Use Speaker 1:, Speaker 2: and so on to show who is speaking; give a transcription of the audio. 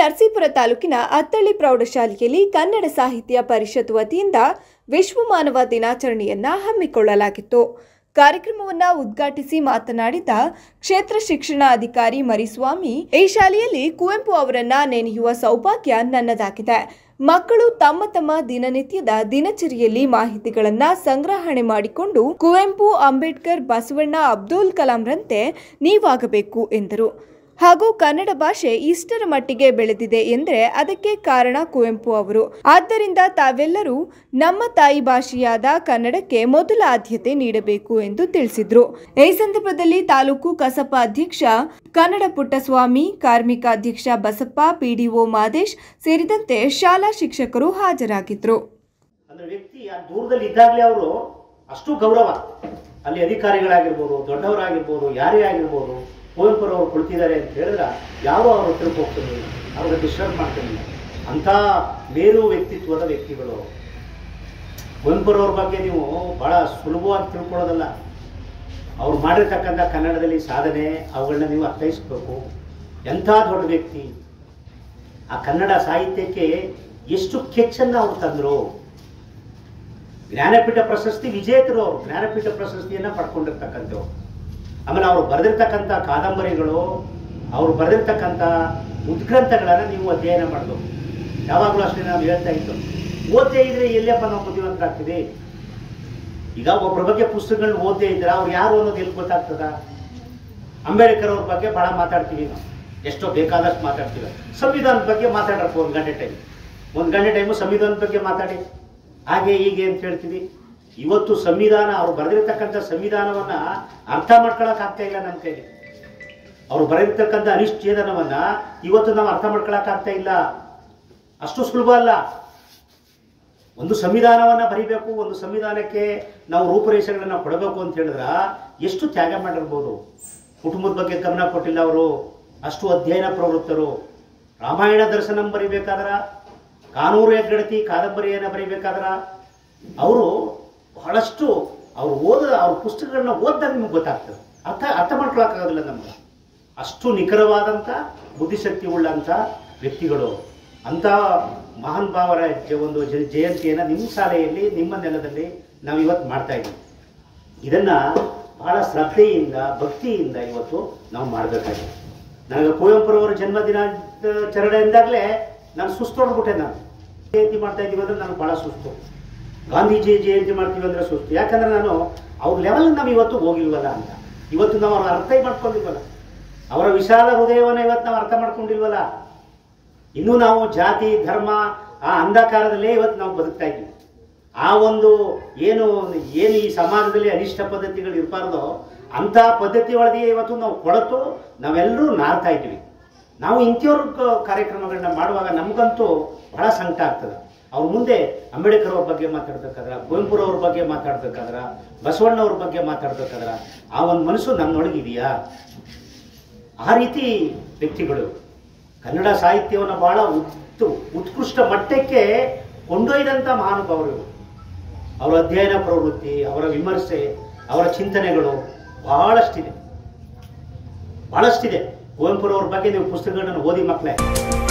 Speaker 1: ನರಸೀಪುರ ತಾಲೂಕಿನ ಅತ್ತಳ್ಳಿ ಪ್ರೌಢಶಾಲೆಯಲ್ಲಿ ಕನ್ನಡ ಸಾಹಿತ್ಯ ಪರಿಷತ್ ವತಿಯಿಂದ ವಿಶ್ವ ಮಾನವ ದಿನಾಚರಣೆಯನ್ನ ಹಮ್ಮಿಕೊಳ್ಳಲಾಗಿತ್ತು ಕಾರ್ಯಕ್ರಮವನ್ನ ಉದ್ಘಾಟಿಸಿ ಮಾತನಾಡಿದ ಕ್ಷೇತ್ರ ಶಿಕ್ಷಣ ಅಧಿಕಾರಿ ಮರಿಸ್ವಾಮಿ ಈ ಶಾಲೆಯಲ್ಲಿ ಕುವೆಂಪು ಅವರನ್ನ ನೆನೆಯುವ ಸೌಭಾಗ್ಯ ನನ್ನದಾಗಿದೆ ಮಕ್ಕಳು ತಮ್ಮ ತಮ್ಮ ದಿನನಿತ್ಯದ ದಿನಚರಿಯಲ್ಲಿ ಮಾಹಿತಿಗಳನ್ನ ಸಂಗ್ರಹಣೆ ಮಾಡಿಕೊಂಡು ಕುವೆಂಪು ಅಂಬೇಡ್ಕರ್ ಬಸವಣ್ಣ ಅಬ್ದುಲ್ ಕಲಾಂರಂತೆ ನೀವಾಗಬೇಕು ಎಂದರು ಹಾಗೂ ಕನ್ನಡ ಭಾಷೆ ಇಷ್ಟರ ಮಟ್ಟಿಗೆ ಬೆಳೆದಿದೆ ಎಂದರೆ ಅದಕ್ಕೆ ಕಾರಣ ಕುವೆಂಪು ಅವರು ಆದ್ದರಿಂದ ತಾವೆಲ್ಲರೂ ನಮ್ಮ ತಾಯಿ ಭಾಷೆಯಾದ ಕನ್ನಡಕ್ಕೆ ಮೊದಲ ಆದ್ಯತೆ ನೀಡಬೇಕು ಎಂದು ತಿಳಿಸಿದ್ರು ಈ ಸಂದರ್ಭದಲ್ಲಿ ತಾಲೂಕು ಕಸಪ ಅಧ್ಯಕ್ಷ ಕನ್ನಡ ಪುಟ್ಟಸ್ವಾಮಿ ಕಾರ್ಮಿಕ ಅಧ್ಯಕ್ಷ ಬಸಪ್ಪ ಪಿಡಿಒ ಮಾದೇಶ್ ಸೇರಿದಂತೆ ಶಾಲಾ ಶಿಕ್ಷಕರು ಹಾಜರಾಗಿದ್ರು
Speaker 2: ಅಂದ್ರೆ ವ್ಯಕ್ತಿ ಆ ದೂರದಲ್ಲಿ ಇದ್ದಾಗಲೇ ಅವರು ಅಷ್ಟು ಗೌರವ ಅಲ್ಲಿ ಅಧಿಕಾರಿಗಳಾಗಿರ್ಬೋದು ದೊಡ್ಡವರಾಗಿರ್ಬೋದು ಯಾರೇ ಆಗಿರ್ಬೋದು ಕುವೆಂಪುರವರು ಕುಳಿತಿದ್ದಾರೆ ಅಂತ ಹೇಳಿದ್ರೆ ಯಾರೂ ಅವ್ರ ಹತ್ರಕ್ಕೆ ಹೋಗ್ತಿರ್ಲಿಲ್ಲ ಅವ್ರಿಗೆ ಡಿಸ್ಟರ್ಬ್ ಮಾಡ್ತಿರ್ಲಿಲ್ಲ ಅಂಥ ಮೇರು ವ್ಯಕ್ತಿತ್ವದ ವ್ಯಕ್ತಿಗಳು ಕುವೆಂಪುರವ್ರ ಬಗ್ಗೆ ನೀವು ಬಹಳ ಸುಲಭವಾಗಿ ತಿಳ್ಕೊಳ್ಳೋದಲ್ಲ ಅವ್ರು ಮಾಡಿರ್ತಕ್ಕಂಥ ಕನ್ನಡದಲ್ಲಿ ಸಾಧನೆ ಅವುಗಳನ್ನ ನೀವು ಅರ್ಥೈಸ್ಬೇಕು ಎಂಥ ದೊಡ್ಡ ವ್ಯಕ್ತಿ ಆ ಕನ್ನಡ ಸಾಹಿತ್ಯಕ್ಕೆ ಎಷ್ಟು ಕೆಚ್ಚನ್ನು ಅವ್ರು ತಂದರು ಜ್ಞಾನಪೀಠ ಪ್ರಶಸ್ತಿ ವಿಜೇತರು ಅವರು ಜ್ಞಾನಪೀಠ ಪ್ರಶಸ್ತಿಯನ್ನು ಪಡ್ಕೊಂಡಿರ್ತಕ್ಕಂಥವ್ರು ಆಮೇಲೆ ಅವರು ಬರೆದಿರ್ತಕ್ಕಂಥ ಕಾದಂಬರಿಗಳು ಅವರು ಬರೆದಿರ್ತಕ್ಕಂಥ ಉದ್ಗ್ರಂಥಗಳನ್ನು ನೀವು ಅಧ್ಯಯನ ಮಾಡಬೇಕು ಯಾವಾಗಲೂ ಅಷ್ಟೇ ನಾವು ಹೇಳ್ತಾ ಇದ್ದು ಓದ್ದೇ ಇದ್ರೆ ಎಲ್ಲಪ್ಪ ನಾವು ಬುದ್ಧಿವಂತರಾಗ್ತೀವಿ ಈಗ ಒಬ್ಬರ ಬಗ್ಗೆ ಪುಸ್ತಕಗಳನ್ನ ಓದ್ದೇ ಇದ್ರೆ ಅವ್ರು ಯಾರು ಅನ್ನೋದು ಎಲ್ಲಿ ಗೊತ್ತಾಗ್ತದ ಅಂಬೇಡ್ಕರ್ ಅವ್ರ ಬಗ್ಗೆ ಭಾಳ ಮಾತಾಡ್ತೀವಿ ನಾವು ಎಷ್ಟೋ ಬೇಕಾದಷ್ಟು ಮಾತಾಡ್ತೀವಿ ಸಂವಿಧಾನದ ಬಗ್ಗೆ ಮಾತಾಡ್ರಪ್ಪ ಒಂದು ಗಂಟೆ ಟೈಮ್ ಒಂದು ಗಂಟೆ ಟೈಮು ಸಂವಿಧಾನದ ಬಗ್ಗೆ ಮಾತಾಡಿ ಹಾಗೆ ಹೀಗೆ ಅಂತ ಹೇಳ್ತೀವಿ ಇವತ್ತು ಸಂವಿಧಾನ ಅವ್ರು ಬರೆದಿರ್ತಕ್ಕಂಥ ಸಂವಿಧಾನವನ್ನ ಅರ್ಥ ಮಾಡ್ಕೊಳಕ್ ಆಗ್ತಾ ಇಲ್ಲ ನಮ್ಮ ಕೈಗೆ ಅವ್ರು ಬರೆದಿರ್ತಕ್ಕಂಥ ಅನಿಶ್ಚೇದನವನ್ನ ಇವತ್ತು ನಾವು ಅರ್ಥ ಮಾಡ್ಕೊಳಕ್ ಆಗ್ತಾ ಇಲ್ಲ ಅಷ್ಟು ಸುಲಭ ಅಲ್ಲ ಒಂದು ಸಂವಿಧಾನವನ್ನ ಬರಿಬೇಕು ಒಂದು ಸಂವಿಧಾನಕ್ಕೆ ನಾವು ರೂಪುರೇಷೆಗಳನ್ನ ಕೊಡಬೇಕು ಅಂತ ಹೇಳಿದ್ರ ಎಷ್ಟು ತ್ಯಾಗ ಮಾಡಿರ್ಬೋದು ಕುಟುಂಬದ ಬಗ್ಗೆ ಗಮನ ಕೊಟ್ಟಿಲ್ಲ ಅವರು ಅಷ್ಟು ಅಧ್ಯಯನ ಪ್ರವೃತ್ತರು ರಾಮಾಯಣ ದರ್ಶನಂ ಬರಿಬೇಕಾದ್ರ ಕಾನೂರು ಹೆಗ್ಗಡತಿ ಕಾದಂಬರಿಯನ್ನು ಬರಿಬೇಕಾದ್ರ ಅವರು ಬಹಳಷ್ಟು ಅವ್ರು ಓದ ಅವ್ರ ಪುಸ್ತಕಗಳನ್ನ ಓದಿದಾಗ ನಿಮ್ಗೆ ಗೊತ್ತಾಗ್ತದೆ ಅರ್ಥ ಅರ್ಥ ಮಾಡ್ಕೊಳಕ್ಕಾಗೋದಿಲ್ಲ ನಮ್ಗೆ ಅಷ್ಟು ನಿಖರವಾದಂಥ ಬುದ್ಧಿಶಕ್ತಿ ಉಳ್ಳಂಥ ವ್ಯಕ್ತಿಗಳು ಅಂಥ ಮಹಾನ್ ಭಾವರ ಜ- ಒಂದು ಜ- ಜಯಂತಿಯನ್ನು ನಿಮ್ಮ ಶಾಲೆಯಲ್ಲಿ ನಿಮ್ಮ ನೆಲದಲ್ಲಿ ನಾವು ಇವತ್ತು ಮಾಡ್ತಾ ಇದ್ದೀವಿ ಇದನ್ನ ಬಹಳ ಶ್ರದ್ಧೆಯಿಂದ ಭಕ್ತಿಯಿಂದ ಇವತ್ತು ನಾವು ಮಾಡಬೇಕಾಗಿದೆ ನನಗೆ ಕುವೆಂಪುರವರ ಜನ್ಮದಿನಾಚರಣೆ ಎಂದಾಗಲೇ ನಾನು ಸುಸ್ತೊಡ್ಬಿಟ್ಟೆ ನಾನು ಜಯಂತಿ ಮಾಡ್ತಾ ಇದ್ದೀವಿ ಅಂದ್ರೆ ನನಗೆ ಬಹಳ ಸುಸ್ತು ಗಾಂಧೀಜಿ ಜಯಂತಿ ಮಾಡ್ತೀವಿ ಅಂದ್ರೆ ಸುಸ್ತು ಯಾಕಂದ್ರೆ ನಾನು ಅವ್ರ ಲೆವೆಲ್ ನಾವು ಇವತ್ತು ಹೋಗಿಲ್ವಲ್ಲ ಅಂತ ಇವತ್ತು ನಾವು ಅವ್ರ ಅರ್ಥ ಮಾಡ್ಕೊಂಡಿಲ್ವಲ್ಲ ಅವರ ವಿಶಾಲ ಹೃದಯವನ್ನು ಇವತ್ತು ನಾವು ಅರ್ಥ ಮಾಡ್ಕೊಂಡಿಲ್ವಲ್ಲ ಇನ್ನೂ ನಾವು ಜಾತಿ ಧರ್ಮ ಆ ಅಂಧಕಾರದಲ್ಲೇ ಇವತ್ತು ನಾವು ಬದುಕ್ತಾ ಇದ್ದೀವಿ ಆ ಒಂದು ಏನು ಏನು ಈ ಸಮಾಜದಲ್ಲಿ ಅನಿಷ್ಟ ಪದ್ಧತಿಗಳು ಇರಬಾರ್ದೋ ಅಂಥ ಪದ್ಧತಿ ಒಳಗೆ ಇವತ್ತು ನಾವು ಕೊಳತು ನಾವೆಲ್ಲರೂ ನಾರ್ತಾ ಇದ್ವಿ ನಾವು ಇಂಥವ್ರ ಕ- ಕಾರ್ಯಕ್ರಮಗಳನ್ನ ಮಾಡುವಾಗ ನಮಗಂತೂ ಬಹಳ ಸಂಕಟ ಆಗ್ತದೆ ಅವ್ರ ಮುಂದೆ ಅಂಬೇಡ್ಕರ್ ಅವ್ರ ಬಗ್ಗೆ ಮಾತಾಡ್ಬೇಕಾದ್ರ ಕುವೆಂಪುರವ್ರ ಬಗ್ಗೆ ಮಾತಾಡ್ಬೇಕಾದ್ರ ಬಸವಣ್ಣವ್ರ ಬಗ್ಗೆ ಮಾತಾಡ್ಬೇಕಾದ್ರ ಆ ಒಂದು ಮನಸ್ಸು ನನ್ನೊಳಗಿದೆಯಾ ಆ ರೀತಿ ವ್ಯಕ್ತಿಗಳು ಕನ್ನಡ ಸಾಹಿತ್ಯವನ್ನು ಬಹಳ ಉತ್ತು ಉತ್ಕೃಷ್ಟ ಮಟ್ಟಕ್ಕೆ ಕೊಂಡೊಯ್ದಂಥ ಮಹಾನುಭಾವರು ಇವರು. ಅವರ ಅಧ್ಯಯನ ಪ್ರವೃತ್ತಿ ಅವರ ವಿಮರ್ಶೆ ಅವರ ಚಿಂತನೆಗಳು ಬಹಳಷ್ಟಿದೆ ಬಹಳಷ್ಟಿದೆ ಕುವೆಂಪುರವ್ರ ಬಗ್ಗೆ ನೀವು ಪುಸ್ತಕಗಳನ್ನು ಓದಿ ಮಕ್ಕಳೇ